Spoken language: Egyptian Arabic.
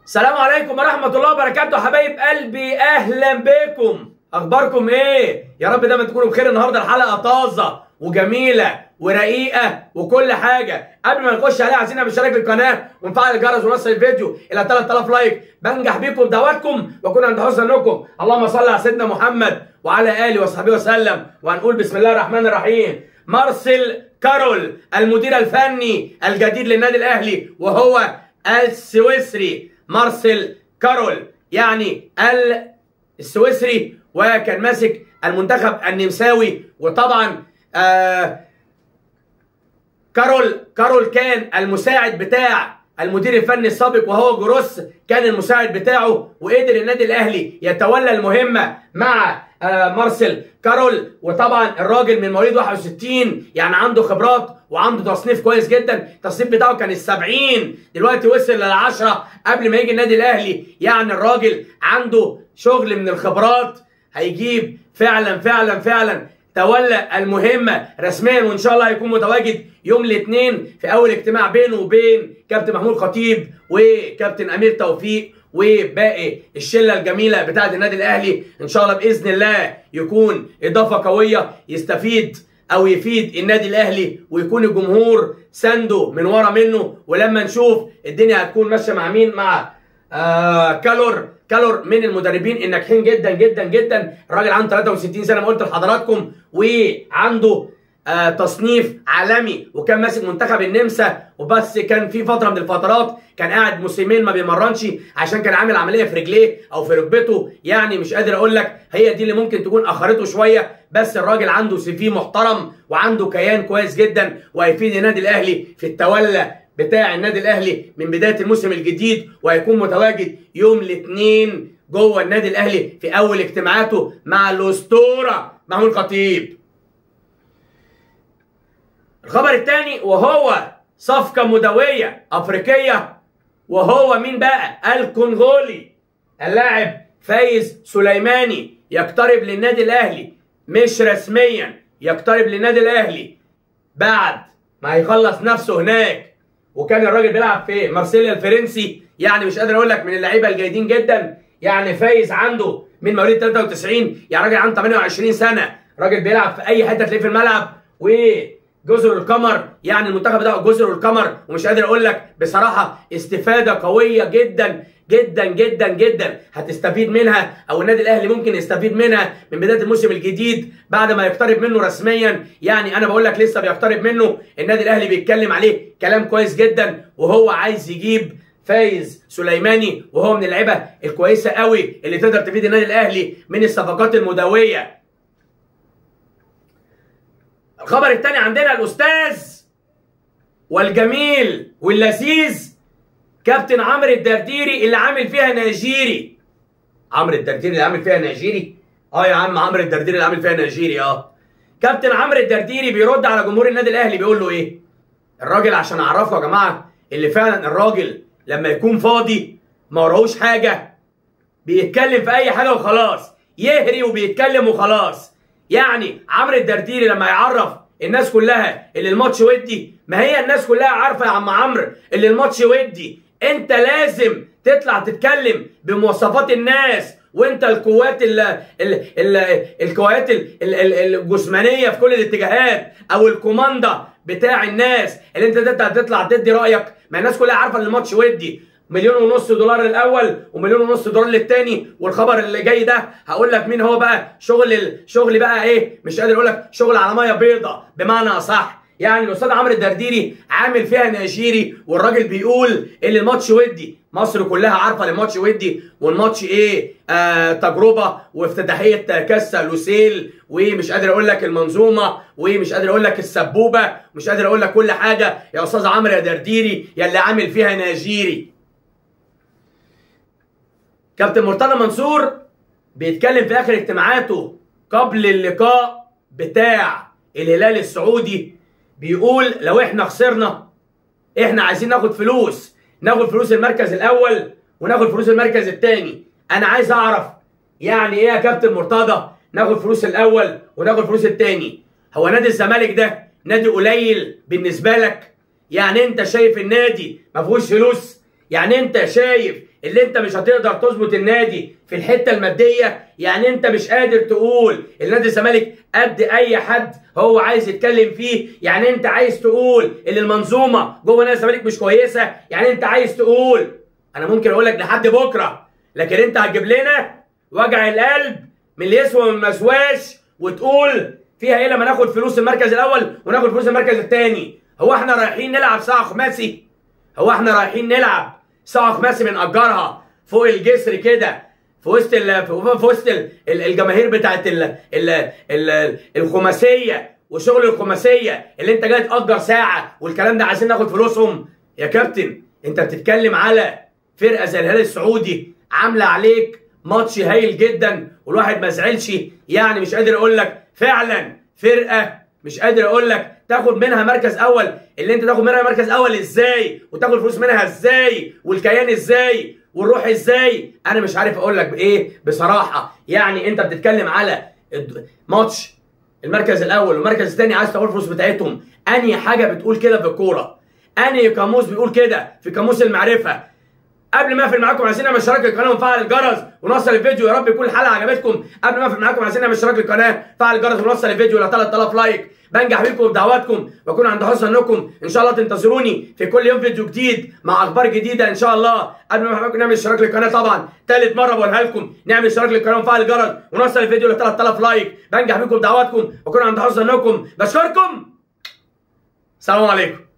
السلام عليكم ورحمة الله وبركاته حبايب قلبي أهلا بكم أخباركم إيه؟ يا رب دايما تكونوا بخير النهاردة الحلقة طازة وجميلة ورقيقة وكل حاجة قبل ما نخش عليها عايزين نشترك القناة ونفعل الجرس ونوصل الفيديو إلى 3000 لايك بنجح بيكم بدعواتكم وأكون عند حسن ظنكم اللهم صل على سيدنا محمد وعلى آله وصحبه وسلم وهنقول بسم الله الرحمن الرحيم مارسيل كارول المدير الفني الجديد للنادي الأهلي وهو السويسري مارسيل كارول يعني السويسري وكان ماسك المنتخب النمساوي وطبعا آه كارول كارول كان المساعد بتاع المدير الفني السابق وهو جروس كان المساعد بتاعه وقدر النادي الاهلي يتولى المهمه مع آه مارسيل كارول وطبعا الراجل من مواليد 61 يعني عنده خبرات وعنده تصنيف كويس جدا التصنيف بتاعه كان ال 70 دلوقتي وصل لل 10 قبل ما يجي النادي الاهلي يعني الراجل عنده شغل من الخبرات هيجيب فعلا فعلا فعلا تولى المهمة رسميا وإن شاء الله هيكون متواجد يوم الاثنين في أول اجتماع بينه وبين كابتن محمود خطيب وكابتن أمير توفيق وباقي الشله الجميله بتاعه النادي الاهلي ان شاء الله باذن الله يكون اضافه قويه يستفيد او يفيد النادي الاهلي ويكون الجمهور سنده من ورا منه ولما نشوف الدنيا هتكون ماشيه مع مين مع آه كالور كالور من المدربين الناجحين جدا جدا جدا الراجل عنده 63 سنه ما قلت لحضراتكم وعنده آه تصنيف عالمي وكان ماسك منتخب النمسا وبس كان في فتره من الفترات كان قاعد موسمين ما بيمرنش عشان كان عامل عمليه في رجليه او في ركبته يعني مش قادر اقول لك هي دي اللي ممكن تكون اخرته شويه بس الراجل عنده سي في محترم وعنده كيان كويس جدا وهيفيد النادي الاهلي في التولى بتاع النادي الاهلي من بدايه الموسم الجديد وهيكون متواجد يوم الاثنين جوه النادي الاهلي في اول اجتماعاته مع الاسطوره محمود خطيب الخبر الثاني وهو صفقة مدوية أفريقية وهو مين بقى؟ الكونغولي اللاعب فايز سليماني يقترب للنادي الأهلي مش رسميا يقترب للنادي الأهلي بعد ما هيخلص نفسه هناك وكان الراجل بيلعب في مارسيليا الفرنسي يعني مش قادر اقول لك من اللعيبه الجيدين جدا يعني فايز عنده من مواليد 93 يعني راجل عنده 28 سنه راجل بيلعب في اي حته تلاقيه في الملعب و جزر القمر يعني المنتخب بتاعه جزر القمر ومش قادر اقول لك بصراحه استفاده قويه جدا جدا جدا جدا هتستفيد منها او النادي الاهلي ممكن يستفيد منها من بدايه الموسم الجديد بعد ما يقترب منه رسميا يعني انا بقول لك لسه بيقترب منه النادي الاهلي بيتكلم عليه كلام كويس جدا وهو عايز يجيب فايز سليماني وهو من اللعيبه الكويسه قوي اللي تقدر تفيد النادي الاهلي من الصفقات المدويه الخبر الثاني عندنا الاستاذ والجميل واللذيذ كابتن عمرو الدرديري اللي عامل فيها نيجيري عمرو الدرديري اللي عامل فيها نيجيري اه يا عم عمرو الدرديري اللي عامل فيها نيجيري اه كابتن عمرو الدرديري بيرد على جمهور النادي الاهلي بيقول له ايه الراجل عشان اعرفه يا جماعه اللي فعلا الراجل لما يكون فاضي ما وراهوش حاجه بيتكلم في اي حاجه وخلاص يهري وبيتكلم وخلاص يعني عمرو الدرديري لما يعرف الناس كلها اللي الماتش ودي ما هي الناس كلها عارفه يا عم عمرو اللي الماتش ودي انت لازم تطلع تتكلم بمواصفات الناس وانت القوات ال ال ال القوات الجسمانيه في كل الاتجاهات او الكوماندا بتاع الناس اللي انت تطلع تدي رايك ما الناس كلها عارفه ان الماتش ودي مليون ونص دولار الاول ومليون ونص دولار للتاني والخبر اللي جاي ده هقول لك مين هو بقى شغل الشغل بقى ايه مش قادر اقول لك شغل على ميه بيضه بمعنى اصح يعني الاستاذ عمرو الدرديري عامل فيها نيجيري والراجل بيقول ان الماتش ودي مصر كلها عارفه ان الماتش ودي والماتش ايه آه تجربه وافتتاحيه كاس لوسيل ومش قادر اقول لك المنظومه ومش قادر اقول لك السبوبه مش قادر اقول لك كل حاجه يا استاذ عمرو يا درديري يا اللي عامل فيها نيجيري كابتن مرتضى منصور بيتكلم في اخر اجتماعاته قبل اللقاء بتاع الهلال السعودي بيقول لو احنا خسرنا احنا عايزين ناخد فلوس ناخد فلوس المركز الاول وناخد فلوس المركز الثاني انا عايز اعرف يعني ايه يا كابتن مرتضى ناخد فلوس الاول وناخد فلوس الثاني هو نادي الزمالك ده نادي قليل بالنسبه لك يعني انت شايف النادي ما فيهوش فلوس يعني انت شايف اللي انت مش هتقدر تظبط النادي في الحته الماديه يعني انت مش قادر تقول النادي الزمالك قد اي حد هو عايز يتكلم فيه يعني انت عايز تقول ان المنظومه جوه نادي الزمالك مش كويسه يعني انت عايز تقول انا ممكن اقول لك لحد بكره لكن انت هتجيب لنا وجع القلب من اللي يسوى ومن المسواش وتقول فيها ايه لما ناخد فلوس المركز الاول وناخد فلوس المركز الثاني هو احنا رايحين نلعب ساعه خماسي هو احنا رايحين نلعب ساعه خماسي بنأجرها فوق الجسر كده في وسط ال... في وسط ال... الجماهير بتاعت ال... ال... ال... الخماسيه وشغل الخماسيه اللي انت جاي تأجر ساعه والكلام ده عايزين ناخد فلوسهم يا كابتن انت بتتكلم على فرقه زي الهلال السعودي عامله عليك ماتش هايل جدا والواحد ما زعلش يعني مش قادر اقول لك فعلا فرقه مش قادر اقول لك تاخد منها مركز اول اللي انت تاخد منها مركز اول ازاي وتاخد فلوس منها ازاي والكيان ازاي والروح ازاي انا مش عارف اقول لك بايه بصراحه يعني انت بتتكلم على ماتش المركز الاول والمركز الثاني عايز تاخد الفلوس بتاعتهم انهي حاجه بتقول كده في الكوره انهي قاموس بيقول كده في قاموس المعرفه قبل ما اقفل معاكم عايزين نعمل اشتراك للقناه ونفعل الجرس ونوصل الفيديو يا رب يكون الحلقه عجبتكم قبل ما اقفل معاكم عايزين نعمل اشتراك للقناه فعل الجرس ونوصل الفيديو ل 3000 لايك بنجح بيكم بدعواتكم واكون عند حسن انكم ان شاء الله تنتظروني في كل يوم فيديو جديد مع اخبار جديده ان شاء الله قبل ما معاكم نعمل اشتراك للقناه طبعا ثالث مره بقولها لكم نعمل اشتراك للقناه ونفعل الجرس ونوصل الفيديو ل 3000 لايك بنجح بيكم بدعواتكم واكون عند حسن انكم بشكركم السلام عليكم